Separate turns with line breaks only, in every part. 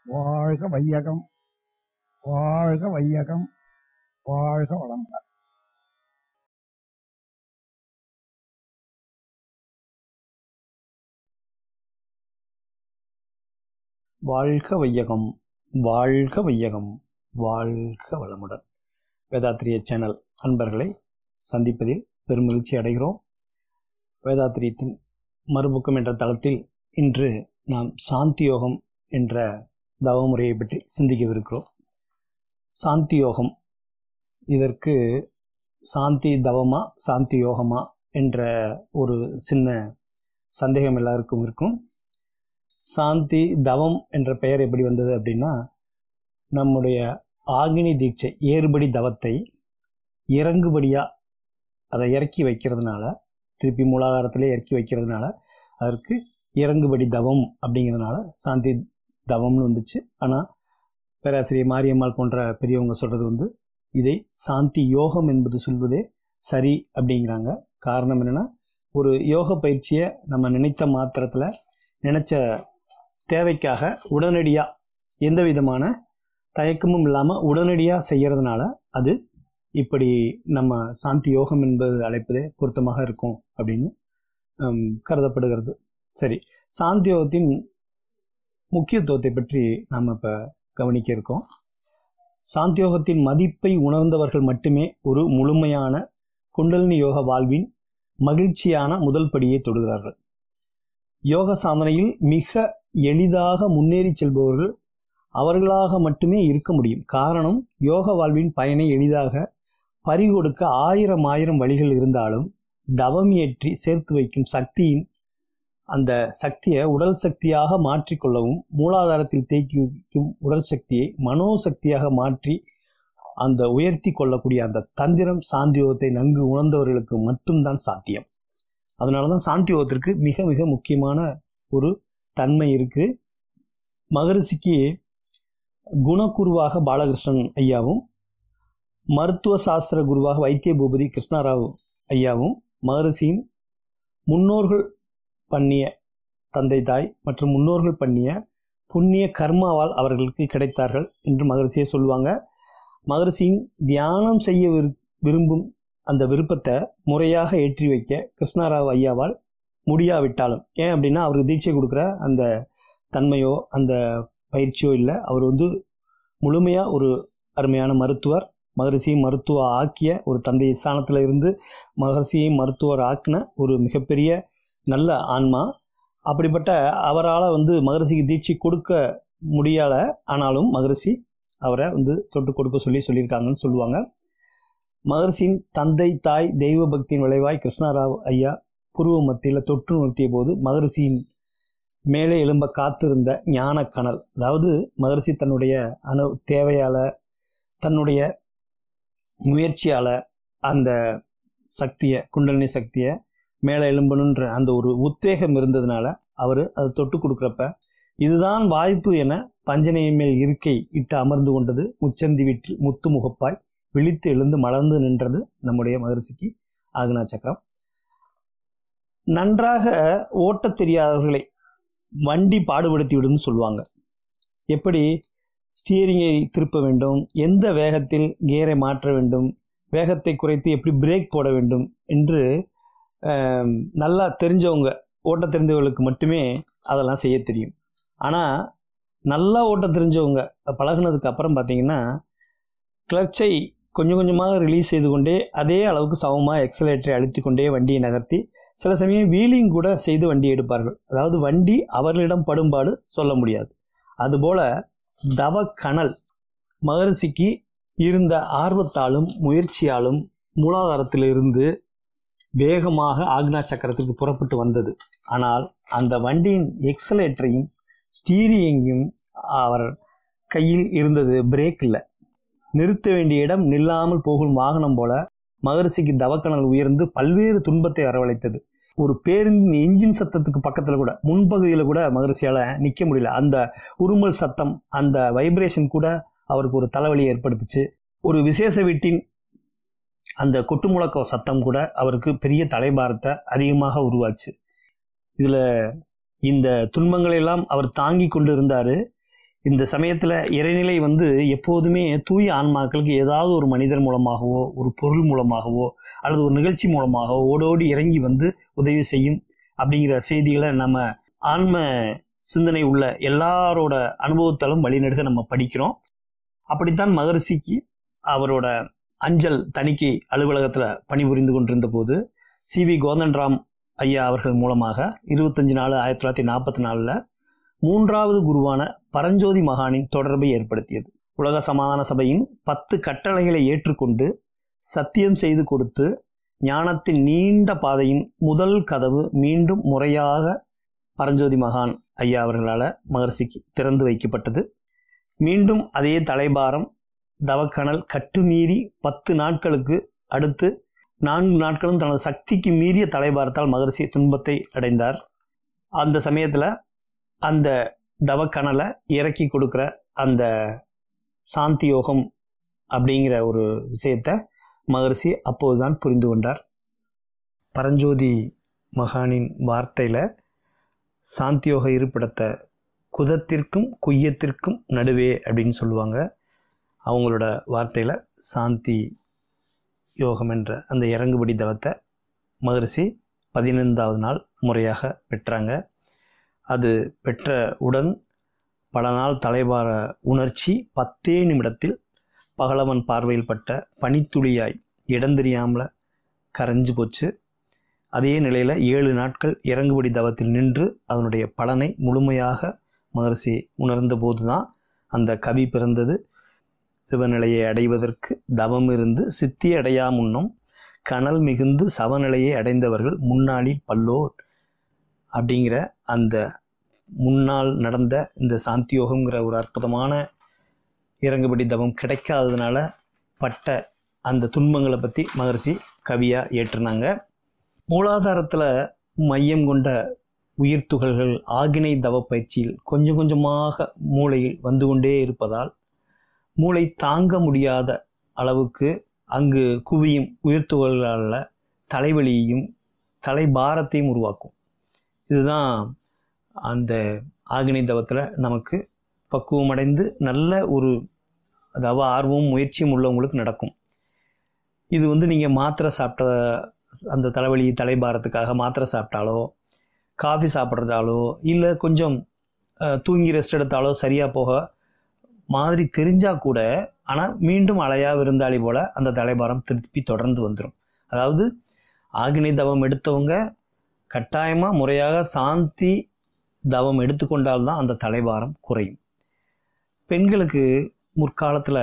வாழ்க வையகம் வாழ்க வையகம் வாழ்க வளம்
வாழ்க வையகம் வாழ்க வையகம் வாழ்க வளமுடன் வேதாத்திரிய சேனல் அன்பர்களை சந்திப்பதில் பெருமகிழ்ச்சி அடைகிறோம் வேதாத்திரியத்தின் மறுபுக்கம் என்ற தளத்தில் இன்று நாம் சாந்தி யோகம் என்ற தவமுறையை பற்றி சிந்திக்கவிருக்கிறோம் சாந்தி யோகம் இதற்கு சாந்தி தவமா சாந்தி யோகமா என்ற ஒரு சின்ன சந்தேகம் எல்லாருக்கும் இருக்கும் சாந்தி தவம் என்ற பெயர் எப்படி வந்தது அப்படின்னா நம்முடைய ஆகினி தீட்சை ஏறுபடி தவத்தை இறங்குபடியாக அதை இறக்கி வைக்கிறதுனால திருப்பி மூலாதாரத்திலே இறக்கி வைக்கிறதுனால அதற்கு இறங்குபடி தவம் அப்படிங்கிறதுனால சாந்தி தவம்னு வந்துச்சு ஆனால் பேராசிரியர் மாரியம்மாள் போன்ற பெரியவங்க சொல்கிறது வந்து இதை சாந்தி யோகம் என்பது சொல்வதே சரி அப்படிங்கிறாங்க காரணம் என்னென்னா ஒரு யோக பயிற்சியை நம்ம நினைத்த மாத்திரத்தில் நினச்ச தேவைக்காக உடனடியாக எந்த விதமான தயக்கமும் இல்லாமல் உடனடியாக செய்கிறதுனால அது இப்படி நம்ம சாந்தி யோகம் என்பது அழைப்பதே பொருத்தமாக இருக்கும் அப்படின்னு ஹம், கருதப்படுகிறது சரி சாந்தி யோகத்தின் முக்கியத்துவத்தை பற்றி நாம் இப்போ கவனிக்க இருக்கோம் சாந்தி யோகத்தின் மதிப்பை உணர்ந்தவர்கள் மட்டுமே ஒரு முழுமையான குண்டலினி யோக வாழ்வின் மகிழ்ச்சியான முதல் படியை தொடுகிறார்கள் யோக சாதனையில் மிக எளிதாக முன்னேறி செல்பவர்கள் அவர்களாக மட்டுமே இருக்க முடியும் காரணம் யோக வாழ்வின் பயனை எளிதாக பறிகொடுக்க ஆயிரம் ஆயிரம் வழிகள் இருந்தாலும் தவம் ஏற்றி சேர்த்து வைக்கும் சக்தியின் அந்த சக்தியை உடல் சக்தியாக மாற்றிக்கொள்ளவும் மூலாதாரத்தில் தேக்கி வைக்கும் உடல் சக்தியை மனோசக்தியாக மாற்றி அந்த உயர்த்தி கொள்ளக்கூடிய அந்த தந்திரம் சாந்தியோகத்தை நன்கு உணர்ந்தவர்களுக்கு மட்டும்தான் சாத்தியம் அதனால தான் சாந்தி யோகத்திற்கு மிக மிக முக்கியமான ஒரு தன்மை இருக்கு மகரிஷிக்கு குணகுருவாக பாலகிருஷ்ணன் ஐயாவும் மருத்துவ சாஸ்திர குருவாக வைத்திய பூபதி கிருஷ்ணராவ் ஐயாவும் மகரிஷியின் முன்னோர்கள் பண்ணிய தந்தை தாய் மற்றும் முன்னோர்கள் பண்ணிய புண்ணிய கர்மாவால் அவர்களுக்கு கிடைத்தார்கள் என்று மகரிஷியை சொல்லுவாங்க மகரிஷியின் தியானம் செய்ய விரு- விரும்பும் அந்த விருப்பத்தை முறையாக ஏற்றி வைக்க கிருஷ்ணராவ் ஐயாவால் முடியாவிட்டாலும் ஏன் அப்படின்னா அவருக்கு தீட்சை கொடுக்குற அந்த தன்மையோ அந்த பயிற்சியோ இல்லை அவர் வந்து முழுமையாக ஒரு அருமையான மருத்துவர் மகரிஷியை மருத்துவ ஆக்கிய ஒரு தந்தை ஸ்தானத்தில் இருந்து மகரிஷியை மருத்துவர் ஆக்கின ஒரு மிகப்பெரிய நல்ல ஆன்மா அப்படிப்பட்ட அவரால் வந்து மகரிஷிக்கு தீட்சை கொடுக்க முடியல ஆனாலும் மகரிஷி அவரை வந்து தொட்டு கொடுக்க சொல்லி சொல்லியிருக்காங்கன்னு சொல்லுவாங்க மகர்ஷியின் தந்தை தாய் தெய்வ பக்தியின் விளைவாய் கிருஷ்ணராவ் ஐயா புருவ மத்தியில் தொற்று நிறுத்திய போது மகரிஷியின் மேலே எழும்ப காத்திருந்த ஞான கனல் அதாவது மகரிஷி தன்னுடைய அணு தேவையால தன்னுடைய முயற்சியால அந்த சக்தியை குண்டலினி சக்தியை மேலே எழும்பணுன்ற அந்த ஒரு உத்வேகம் இருந்ததுனால அவர் அதை தொட்டு கொடுக்குறப்ப இதுதான் வாய்ப்பு என பஞ்சனையின் மேல் இருக்கை இட்டு அமர்ந்து கொண்டது முச்சந்தி வீட்டில் முத்து முகப்பாய் விழித்து எழுந்து மலர்ந்து நின்றது நம்முடைய மகரிஷிக்கு ஆக்னா சக்கரம் நன்றாக ஓட்டத் தெரியாதவர்களை வண்டி பாடுபடுத்தி விடும்னு சொல்லுவாங்க எப்படி ஸ்டியரிங்கை திருப்ப வேண்டும் எந்த வேகத்தில் கியரை மாற்ற வேண்டும் வேகத்தை குறைத்து எப்படி பிரேக் போட வேண்டும் என்று ஆம், நல்லா தெரிஞ்சவங்க ஓட்ட தெரிஞ்சவங்களுக்கு மட்டுமே அதெல்லாம் செய்ய தெரியும் ஆனால் நல்லா ஓட்ட தெரிஞ்சவங்க பழகுனதுக்கு அப்புறம் பார்த்தீங்கன்னா கிளர்ச்சை கொஞ்சம் கொஞ்சமாக ரிலீஸ் செய்து கொண்டே அதே அளவுக்கு சமமாக எக்ஸலேட்டரை அழுத்தி கொண்டே வண்டியை நகர்த்தி சில சமயம் வீலிங் கூட செய்து வண்டி எடுப்பார்கள் அதாவது வண்டி அவர்களிடம் படும்பாடு சொல்ல முடியாது அதுபோல தவ கனல் மகரிஷிக்கு இருந்த ஆர்வத்தாலும் முயற்சியாலும் மூலாதாரத்திலிருந்து வேகமாக ஆக்னா சக்கரத்திற்கு புறப்பட்டு வந்தது ஆனால் அந்த வண்டியின் எக்ஸலேட்டரையும் ஸ்டீரிங்கையும் அவர் கையில் இருந்தது பிரேக் இல்லை நிறுத்த வேண்டிய இடம் நில்லாமல் போகும் வாகனம் போல மகரிஷிக்கு தவக்கணல் உயர்ந்து பல்வேறு துன்பத்தை வரவழைத்தது ஒரு பேருந்தின் என்ஜின் சத்தத்துக்கு பக்கத்தில் கூட முன்பகுதியில் கூட மகரிஷியால் நிற்க முடியல அந்த உருமல் சத்தம் அந்த வைப்ரேஷன் கூட அவருக்கு ஒரு தலைவலி ஏற்படுத்துச்சு ஒரு விசேஷ வீட்டின் அந்த கொட்டு முழக்க சத்தம் கூட அவருக்கு பெரிய தலைபாரத்தை அதிகமாக உருவாச்சு இதில் இந்த துன்பங்களை எல்லாம் அவர் தாங்கி கொண்டு இருந்தார் இந்த சமயத்தில் இறைநிலை வந்து எப்போதுமே தூய ஆன்மாக்களுக்கு ஏதாவது ஒரு மனிதர் மூலமாகவோ ஒரு பொருள் மூலமாகவோ அல்லது ஒரு நிகழ்ச்சி மூலமாகவோ ஓடோடி இறங்கி வந்து உதவி செய்யும் அப்படிங்கிற செய்திகளை நம்ம ஆன்ம சிந்தனை உள்ள எல்லாரோட அனுபவத்தாலும் வழிநடுக நம்ம படிக்கிறோம் அப்படித்தான் மகரிஷிக்கு அவரோட அஞ்சல் தணிக்கை அலுவலகத்தில் பணிபுரிந்து கொண்டிருந்த போது சி வி கோதன்ராம் ஐயா அவர்கள் மூலமாக இருபத்தஞ்சு நாலு ஆயிரத்தி தொள்ளாயிரத்தி நாற்பத்தி நாலில் மூன்றாவது குருவான பரஞ்சோதி மகானின் தொடர்பை ஏற்படுத்தியது உலக சமாதான சபையின் பத்து கட்டளைகளை ஏற்றுக்கொண்டு சத்தியம் செய்து கொடுத்து ஞானத்தின் நீண்ட பாதையின் முதல் கதவு மீண்டும் முறையாக பரஞ்சோதி மகான் ஐயா அவர்களால் மகர்ஷிக்கு திறந்து வைக்கப்பட்டது மீண்டும் அதே தலைபாரம் தவக்கணல் கட்டுமீறி பத்து நாட்களுக்கு அடுத்து நான்கு நாட்களும் தனது சக்திக்கு மீறிய தலைபாரத்தால் மகரிஷி துன்பத்தை அடைந்தார் அந்த சமயத்தில் அந்த தவக்கணலை இறக்கி கொடுக்குற அந்த சாந்தி யோகம் அப்படிங்கிற ஒரு விஷயத்தை மகரிஷி அப்போதுதான் புரிந்து கொண்டார் பரஞ்சோதி மகானின் வார்த்தையில் சாந்தியோக இருப்பிடத்தை குதத்திற்கும் குய்யத்திற்கும் நடுவே அப்படின்னு சொல்லுவாங்க அவங்களோட வார்த்தையில் சாந்தி யோகம் என்ற அந்த இறங்குபடி தவத்தை மகரிஷி பதினைந்தாவது நாள் முறையாக பெற்றாங்க அது பெற்ற உடன் பல நாள் தலைவார உணர்ச்சி பத்தே நிமிடத்தில் பகலவன் பார்வையில் பட்ட பனித்துளியாய் இடம் தெரியாமல் கரைஞ்சு போச்சு அதே நிலையில் ஏழு நாட்கள் இறங்குபடி தவத்தில் நின்று அதனுடைய பலனை முழுமையாக மகரிஷி உணர்ந்த போது தான் அந்த கவி பிறந்தது சிவநிலையை அடைவதற்கு தவம் இருந்து சித்தி அடையா முன்னும் கனல் மிகுந்து சவநிலையை அடைந்தவர்கள் முன்னாளில் பல்லோர் அப்படிங்கிற அந்த முன்னால் நடந்த இந்த சாந்தியோகங்கிற ஒரு அற்புதமான இறங்குபடி தவம் கிடைக்காததுனால பட்ட அந்த துன்பங்களை பற்றி மகரிஷி கவியாக ஏற்றுனாங்க மூலாதாரத்தில் மையம் கொண்ட உயிர் துகள்கள் ஆகினை தவ பயிற்சியில் கொஞ்சம் கொஞ்சமாக மூளையில் வந்து கொண்டே இருப்பதால் மூளை தாங்க முடியாத அளவுக்கு அங்கு குவியும் உயிர் துகள்களால் தலைவலியையும் தலைபாரத்தையும் உருவாக்கும் இதுதான் அந்த ஆகினை தவத்தில் நமக்கு பக்குவமடைந்து நல்ல ஒரு அதாவது ஆர்வமும் முயற்சியும் உள்ளவங்களுக்கு நடக்கும் இது வந்து நீங்கள் மாத்திரை சாப்பிட்ட அந்த தலைவலி தலைபாரத்துக்காக மாத்திரை சாப்பிட்டாலோ காஃபி சாப்பிட்றதாலோ இல்லை கொஞ்சம் அஹ், தூங்கி ரெஸ்ட் எடுத்தாலோ சரியாக போக மாதிரி தெரிஞ்சால் கூட ஆனால் மீண்டும் அலையா விருந்தாளி போல் அந்த தலைபாரம் திருப்பி தொடர்ந்து வந்துடும் அதாவது ஆகினி தவம் எடுத்தவங்க கட்டாயமாக முறையாக சாந்தி தவம் எடுத்துக்கொண்டால்தான் அந்த தலைபாரம் குறையும் பெண்களுக்கு முற்காலத்தில்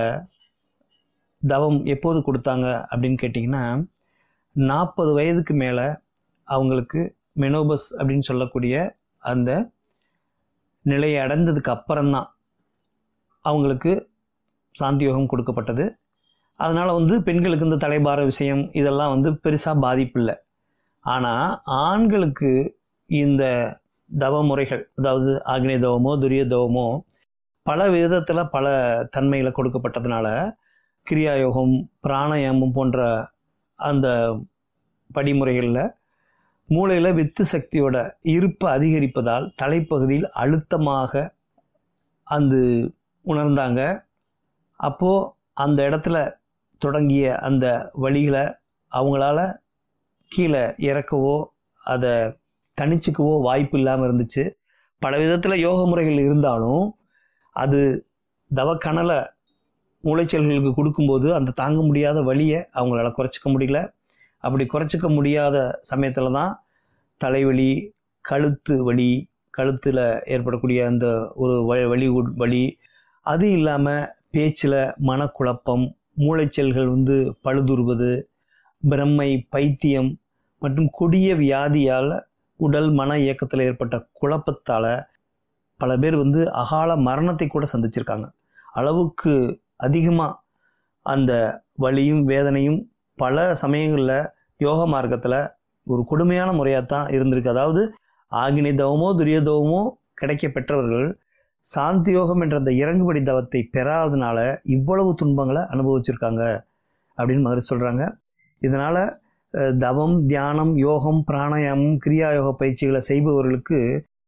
தவம் எப்போது கொடுத்தாங்க அப்படின்னு கேட்டிங்கன்னா நாற்பது வயதுக்கு மேலே அவங்களுக்கு மெனோபஸ் அப்படின்னு சொல்லக்கூடிய அந்த நிலையை அடைந்ததுக்கு அப்புறம்தான் அவங்களுக்கு சாந்தி யோகம் கொடுக்கப்பட்டது அதனால் வந்து பெண்களுக்கு இந்த தலைபார விஷயம் இதெல்லாம் வந்து பெருசாக பாதிப்பு இல்லை ஆனால் ஆண்களுக்கு இந்த தவ முறைகள் அதாவது ஆக்னேய தவமோ துரிய தவமோ பல விதத்தில் பல தன்மைகளை கொடுக்கப்பட்டதுனால கிரியாயோகம் பிராணாயாமம் போன்ற அந்த படிமுறைகளில் மூளையில் வித்து சக்தியோட இருப்பை அதிகரிப்பதால் தலைப்பகுதியில் அழுத்தமாக அந்த உணர்ந்தாங்க அப்போது அந்த இடத்துல தொடங்கிய அந்த வழிகளை அவங்களால கீழே இறக்கவோ அதை தனிச்சுக்கவோ வாய்ப்பு இல்லாமல் இருந்துச்சு பல விதத்தில் யோக முறைகள் இருந்தாலும் அது தவக்கணலை மூளைச்செல்களுக்கு கொடுக்கும்போது அந்த தாங்க முடியாத வலியை அவங்களால குறைச்சிக்க முடியல அப்படி குறைச்சிக்க முடியாத சமயத்தில் தான் தலைவலி கழுத்து வலி கழுத்தில் ஏற்படக்கூடிய அந்த ஒரு வ- வலி உட்- வலி அது இல்லாமல் பேச்சில் மனக்குழப்பம் மூளைச்செல்கள் வந்து பழுதுருவது பிரம்மை பைத்தியம் மற்றும் கொடிய வியாதியால் உடல் மன இயக்கத்தில் ஏற்பட்ட குழப்பத்தால் பல பேர் வந்து அகால மரணத்தை கூட சந்திச்சிருக்காங்க அளவுக்கு அதிகமாக அந்த வலியும் வேதனையும் பல சமயங்களில் யோக மார்க்கத்தில் ஒரு கொடுமையான முறையாக தான் இருந்திருக்கு அதாவது ஆகினி தவமோ துரிய தவமோ கிடைக்க பெற்றவர்கள் சாந்தி யோகம் என்ற அந்த இறங்குபடி தவத்தை பெறாததுனால இவ்வளவு துன்பங்களை அனுபவிச்சிருக்காங்க அப்படின்னு மகரிஷி சொல்கிறாங்க இதனால் தவம் தியானம் யோகம் பிராணாயாமம் கிரியா யோக பயிற்சிகளை செய்பவர்களுக்கு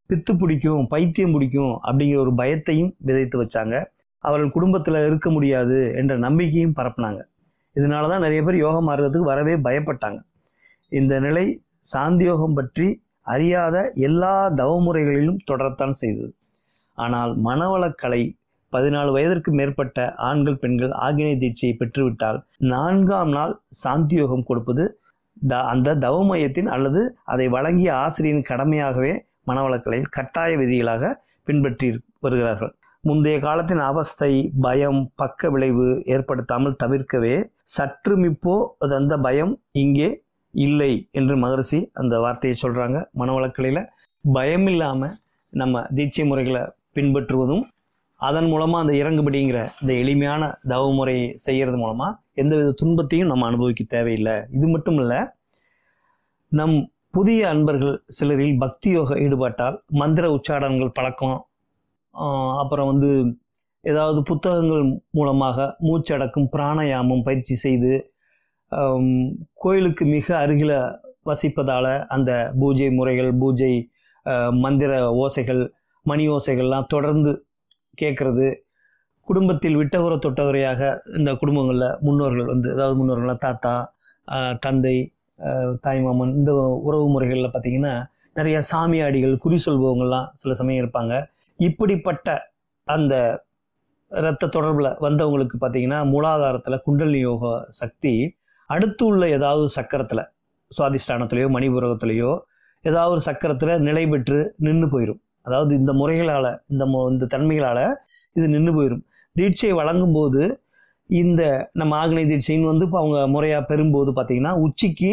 பித்து பிடிக்கும் பைத்தியம் பிடிக்கும் அப்படிங்கிற ஒரு பயத்தையும் விதைத்து வச்சாங்க அவர்கள் குடும்பத்தில் இருக்க முடியாது என்ற நம்பிக்கையும் பரப்புனாங்க இதனால தான் நிறைய பேர் யோக மார்க்கத்துக்கு வரவே பயப்பட்டாங்க இந்த நிலை சாந்தியோகம் பற்றி அறியாத எல்லா தவமுறைகளிலும் தொடரத்தான் செய்தது ஆனால் மனவளக்கலை பதினாலு வயதிற்கு மேற்பட்ட ஆண்கள் பெண்கள் ஆகினை தீட்சையை பெற்றுவிட்டால் நான்காம் நாள் சாந்தியோகம் கொடுப்பது த அந்த தவமயத்தின் அல்லது அதை வழங்கிய ஆசிரியரின் கடமையாகவே மனவளக்கலையில் கட்டாய விதிகளாக பின்பற்றி வருகிறார்கள் முந்தைய காலத்தின் அவஸ்தை பயம் பக்க விளைவு ஏற்படுத்தாமல் தவிர்க்கவே சற்றுமிப்போ அது அந்த பயம் இங்கே இல்லை என்று மகரிஷி அந்த வார்த்தையை சொல்றாங்க மனவளக்கலையில் பயம் இல்லாமல் நம்ம தீட்சை முறைகளை பின்பற்றுவதும் அதன் மூலமாக அந்த இறங்குபடிங்கிற இந்த எளிமையான தவ முறையை செய்கிறது மூலமாக எந்தவித துன்பத்தையும் நம்ம அனுபவிக்க தேவையில்லை இது மட்டும் இல்லை நம் புதிய அன்பர்கள் சிலரில் பக்தி யோக ஈடுபட்டால் மந்திர உச்சாடனங்கள் பழக்கம் ஆஹ் அப்புறம் வந்து ஏதாவது புத்தகங்கள் மூலமாக மூச்சடக்கும் பிராணயாமம் பயிற்சி செய்து ஆம், கோயிலுக்கு மிக அருகில வசிப்பதால் அந்த பூஜை முறைகள் பூஜை ஆஹ், மந்திர ஓசைகள் மணி ஓசைகள்லாம் தொடர்ந்து கேட்கறது குடும்பத்தில் விட்டகுற தொட்டகுறையாக இந்த குடும்பங்களில் முன்னோர்கள் வந்து அதாவது முன்னோர்கள்லாம் தாத்தா ஆஹ், தந்தை ஆஹ், தாய்மாமன் இந்த உறவு முறைகளில் பார்த்தீங்கன்னா நிறைய சாமியாடிகள் குறி சொல்பவங்கள்லாம் சில சமயம் இருப்பாங்க இப்படிப்பட்ட அந்த இரத்த தொடர்பில் வந்தவங்களுக்கு பார்த்தீங்கன்னா மூலாதாரத்தில் குண்டலினி யோக சக்தி அடுத்து உள்ள ஏதாவது சக்கரத்தில் சுவாதிஷ்டானத்திலேயோ மணிபுரகத்திலேயோ ஏதாவது ஒரு சக்கரத்தில் நிலை பெற்று நின்று போயிடும் அதாவது இந்த முறைகளால் இந்த மு- இந்த தன்மைகளால் இது நின்று போயிடும் தீட்சை வழங்கும் போது இந்த நம்ம ஆக்னை தீட்சைன்னு வந்து இப்போ அவங்க முறையாக பெறும்போது பார்த்தீங்கன்னா உச்சிக்கு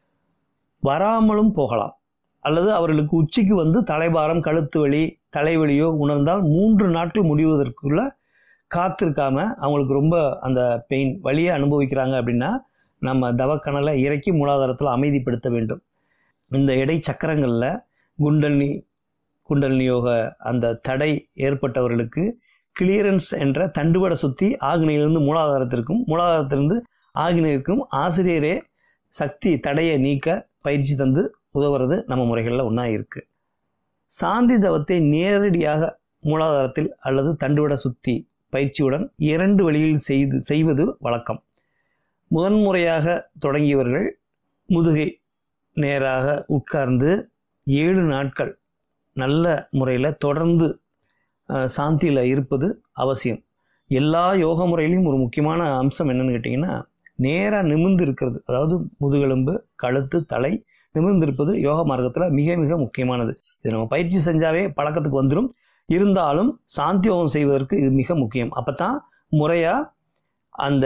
வராமலும் போகலாம் அல்லது அவர்களுக்கு உச்சிக்கு வந்து தலைபாரம் கழுத்து வலி தலைவலியோ உணர்ந்தால் மூன்று நாட்கள் முடிவதற்குள்ள காத்திருக்காம அவங்களுக்கு ரொம்ப அந்த பெயின் வலியை அனுபவிக்கிறாங்க அப்படின்னா நம்ம தவக்கணலை இறக்கி மூலாதாரத்தில் அமைதிப்படுத்த வேண்டும் இந்த இடை சக்கரங்களில் குண்டலினி குண்டலினி யோக அந்த தடை ஏற்பட்டவர்களுக்கு கிளியரன்ஸ் என்ற தண்டுவட சுத்தி ஆக்னியிலிருந்து மூலாதாரத்திற்கும் மூலாதாரத்திலிருந்து ஆக்னியிற்கும் ஆசிரியரே சக்தி தடையை நீக்க பயிற்சி தந்து உதவுறது நம்ம முறைகளில் ஒன்றா இருக்குது சாந்தி தவத்தை நேரடியாக மூலாதாரத்தில் அல்லது தண்டுவட சுத்தி பயிற்சியுடன் இரண்டு வழியில் செய்து செய்வது வழக்கம் முதன்முறையாக தொடங்கியவர்கள் முதுகை நேராக உட்கார்ந்து ஏழு நாட்கள் நல்ல முறையில் தொடர்ந்து சாந்தியில் இருப்பது அவசியம் எல்லா யோக முறையிலையும் ஒரு முக்கியமான அம்சம் என்னன்னு கேட்டிங்கன்னா நேராக நிமிர்ந்து இருக்கிறது அதாவது முதுகெலும்பு கழுத்து தலை நிமிர்ந்து இருப்பது யோக மார்க்கத்தில் மிக மிக முக்கியமானது இது நம்ம பயிற்சி செஞ்சாவே பழக்கத்துக்கு வந்துடும் இருந்தாலும் சாந்தி யோகம் செய்வதற்கு இது மிக முக்கியம் அப்போ தான் முறையாக அந்த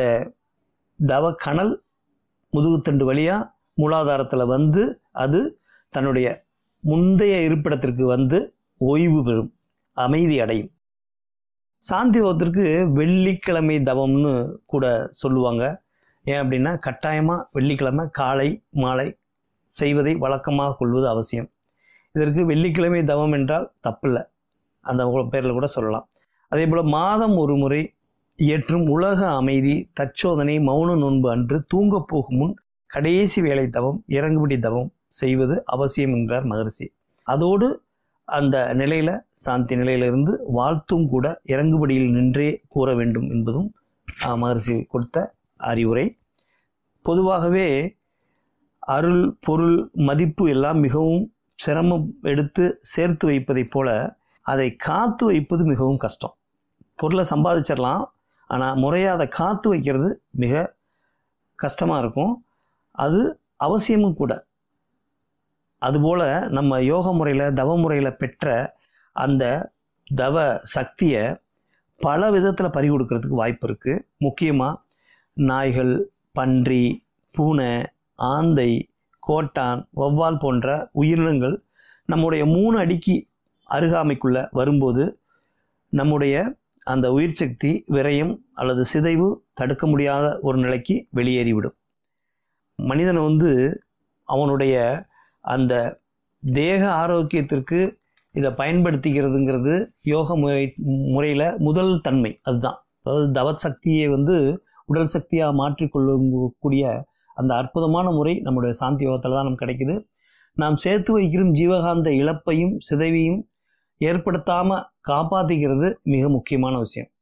தவ கணல் முதுகுத்தண்டு வழியாக மூலாதாரத்தில் வந்து அது தன்னுடைய முந்தைய இருப்பிடத்திற்கு வந்து ஓய்வு பெறும் அமைதி அடையும் சாந்தி யோகத்திற்கு வெள்ளிக்கிழமை தவம்னு கூட சொல்லுவாங்க ஏன் அப்படின்னா கட்டாயமாக வெள்ளிக்கிழமை காலை மாலை செய்வதை வழக்கமாக கொள்வது அவசியம் இதற்கு வெள்ளிக்கிழமை தவம் என்றால் தப்பில்லை அந்த பேரில் கூட சொல்லலாம் அதே போல் மாதம் ஒரு முறை இயற்றும் உலக அமைதி தச்சோதனை மௌன நோன்பு அன்று தூங்கப் போகும் முன் கடைசி வேலை தவம் இறங்குபடி தவம் செய்வது அவசியம் என்கிறார் மகரிஷி அதோடு அந்த நிலையில சாந்தி நிலையிலிருந்து வாழ்த்தும் கூட இறங்குபடியில் நின்றே கூற வேண்டும் என்பதும் ஆஹ், மகரிஷி கொடுத்த அறிவுரை பொதுவாகவே அருள் பொருள் மதிப்பு எல்லாம் மிகவும் சிரமம் எடுத்து சேர்த்து வைப்பதைப் போல அதை காத்து வைப்பது மிகவும் கஷ்டம் பொருளை சம்பாதிச்சிடலாம் ஆனால் முறையாக அதை காத்து வைக்கிறது மிக கஷ்டமாக இருக்கும் அது அவசியமும் கூட அதுபோல் நம்ம யோக முறையில் தவ முறையில் பெற்ற அந்த தவ சக்தியை பல விதத்தில் பறி கொடுக்கறதுக்கு வாய்ப்பு இருக்குது முக்கியமாக நாய்கள் பன்றி பூனை ஆந்தை கோட்டான் வௌவால் போன்ற உயிரினங்கள் நம்முடைய மூணு அடிக்கு அருகாமைக்குள்ள வரும்போது நம்முடைய அந்த உயிர் சக்தி விரயம் அல்லது சிதைவு தடுக்க முடியாத ஒரு நிலைக்கு வெளியேறிவிடும் மனிதனை வந்து அவனுடைய அந்த தேக ஆரோக்கியத்திற்கு இதை பயன்படுத்திக்கிறதுங்கிறது யோக முறை முறையில் முதல் தன்மை அதுதான் அதாவது தவ சக்தியை வந்து உடல் சக்தியாக மாற்றிக்கொள்ளக்கூடிய அந்த அற்புதமான முறை நம்முடைய சாந்தி யோகத்தில் தான் நமக்கு கிடைக்குது நாம் சேர்த்து வைக்கிற ஜீவகாந்த இழப்பையும் சிதைவையும் ஏற்படுத்தாமல் காப்பாற்றிக்கிறது மிக முக்கியமான விஷயம்